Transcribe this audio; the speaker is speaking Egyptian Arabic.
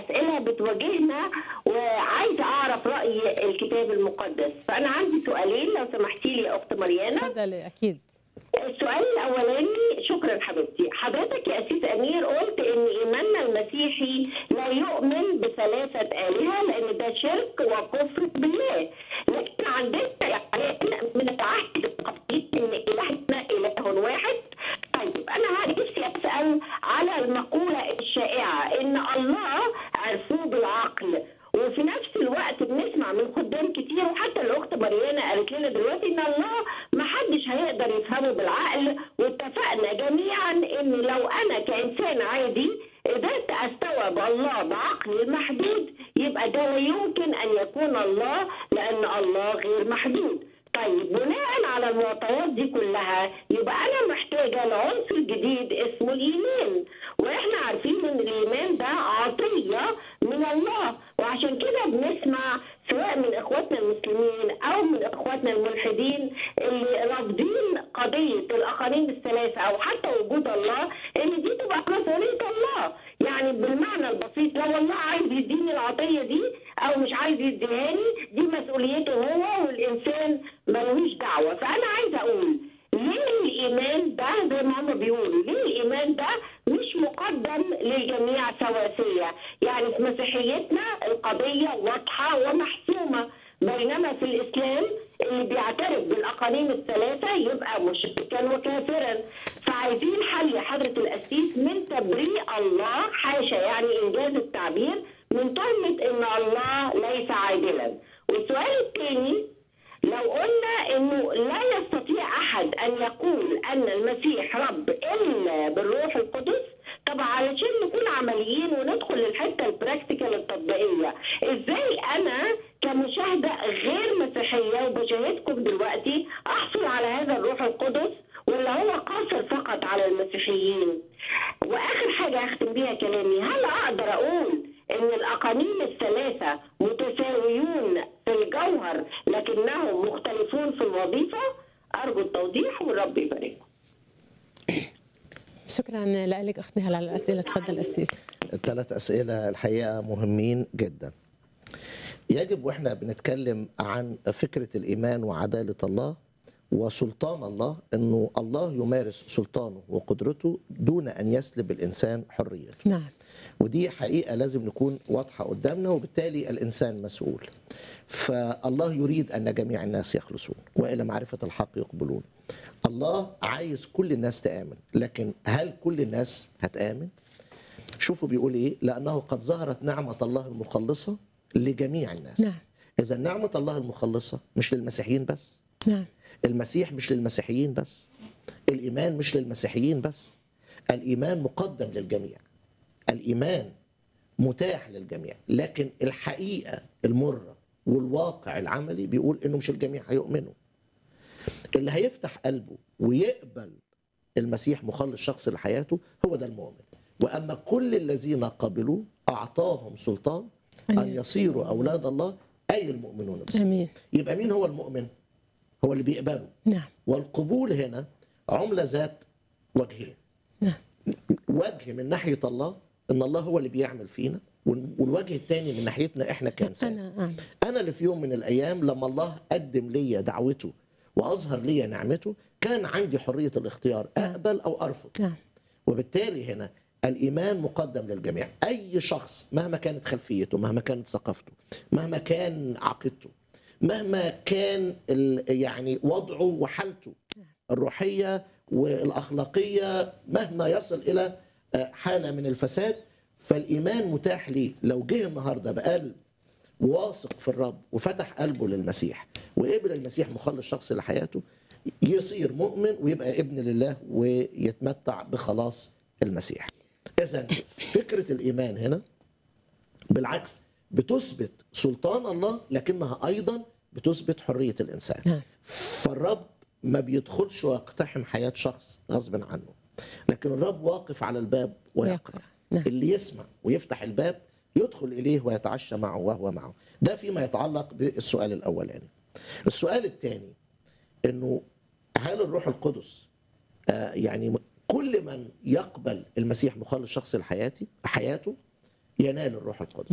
اسئله بتواجهنا وعايزه اعرف راي الكتاب المقدس فانا عندي سؤالين لو سمحتي لي يا اخت مريانا اتفضلي اكيد السؤال الاولاني شكرا حبيبتي حضرتك يا اسيس امير قلت ان ايماننا المسيحي لا يؤمن بثلاثه الهه لان ده شرك وكفر بالله لكن عندنا يعني من العهد القديم ان الهنا اله واحد طيب انا نفسي اسال على المقوله الشائعه ان الله عرفوه بالعقل وفي نفس الوقت بنسمع من خدام كتير وحتى الاخت مريانا قالت لنا دلوقتي ان الله ما حدش هيقدر يفهمه بالعقل واتفقنا جميعا ان لو انا كانسان عادي قدرت استوعب الله بعقلي المحدود يبقى ده لا يمكن ان يكون الله لان الله غير محدود طيب بناء على المعطيات دي كلها يبقى انا محتاجه لعنصر جديد اسمه الايمان واحنا عارفين ان الايمان ده عطيه من الله وعشان كده بنسمع سواء من اخواتنا المسلمين او من اخواتنا الملحدين اللي رافضين قضيه الاقانيم الثلاثه او حتى وجود الله ان دي تبقى مسؤوليه الله يعني بالمعنى البسيط لو الله عايز يديني العطيه دي او مش عايز يديهاني دي مسؤوليته هو والانسان ملوش دعوه فانا عايزه اقول ليه الايمان ده زي ما هم بيقولوا ليه الايمان ده مش مقدم للجميع سواسيه يعني في مسيحيتنا القضيه واضحه ومحسومه بينما في الاسلام اللي بيعترف بالاقانيم الثلاثه يبقى مشركا وكافرا فعايزين حل يا حضره القسيس من تبريء الله حاشا يعني انجاز التعبير من تهمه ان الله ليس عادلا والسؤال الثاني لو قلنا انه لا يستطيع احد ان يقول ان المسيح رب الا بالروح القدس طب علشان نكون عمليين وندخل للحته البراكتيكال التطبيقيه ازاي انا كمشاهده غير مسيحيه وبشاهدكم دلوقتي احصل على هذا الروح القدس ولا هو قاصر فقط على المسيحيين واخر حاجه اختم بيها كلامي هل اقدر اقول ان الاقانيم الثلاثه متساويون في الجوهر لكنهم مختلفون في الوظيفه ارجو التوضيح والرب يبارككم شكرا لك اختي هلا على الاسئله تفضل اسيس الثلاث أسئلة الحقيقة مهمين جدا يجب وإحنا بنتكلم عن فكرة الإيمان وعدالة الله وسلطان الله أنه الله يمارس سلطانه وقدرته دون أن يسلب الإنسان حريته نعم ودي حقيقة لازم نكون واضحة قدامنا وبالتالي الإنسان مسؤول فالله يريد أن جميع الناس يخلصون وإلى معرفة الحق يقبلون الله عايز كل الناس تآمن لكن هل كل الناس هتآمن؟ شوفوا بيقول ايه لانه قد ظهرت نعمه الله المخلصه لجميع الناس نعم. اذا نعمه الله المخلصه مش للمسيحيين بس نعم المسيح مش للمسيحيين بس الايمان مش للمسيحيين بس الايمان مقدم للجميع الايمان متاح للجميع لكن الحقيقه المره والواقع العملي بيقول انه مش الجميع هيؤمنوا اللي هيفتح قلبه ويقبل المسيح مخلص شخص لحياته هو ده المؤمن واما كل الذين قبلوا اعطاهم سلطان أن ان يصيروا اولاد الله اي المؤمنون باسمه امين يبقى مين هو المؤمن هو اللي بيقبله نعم والقبول هنا عمله ذات وجهين نعم وجه من ناحيه الله ان الله هو اللي بيعمل فينا وال- والوجه الثاني من ناحيتنا احنا كانسان انا اعمل انا اللي في يوم من الايام لما الله قدم لي دعوته واظهر لي نعمته كان عندي حريه الاختيار اقبل او ارفض نعم وبالتالي هنا الايمان مقدم للجميع اي شخص مهما كانت خلفيته مهما كانت ثقافته مهما كان عقيدته مهما كان ال- يعني وضعه وحالته الروحيه والاخلاقيه مهما يصل الى آه، حاله من الفساد فالايمان متاح ليه لو جه النهارده بقلب واثق في الرب وفتح قلبه للمسيح وقبل المسيح مخلص شخص لحياته يصير مؤمن ويبقى ابن لله ويتمتع بخلاص المسيح اذا فكره الايمان هنا بالعكس بتثبت سلطان الله لكنها ايضا بتثبت حريه الانسان نعم. فالرب ما بيدخلش ويقتحم حياه شخص غصب عنه لكن الرب واقف على الباب ويقرا ويقرأ. نعم. اللي يسمع ويفتح الباب يدخل اليه ويتعشى معه وهو معه ده فيما يتعلق بالسؤال الاولاني السؤال الثاني انه هل الروح القدس آه، يعني كل من يقبل المسيح مخلص شخص لحياتي حياته ينال الروح القدس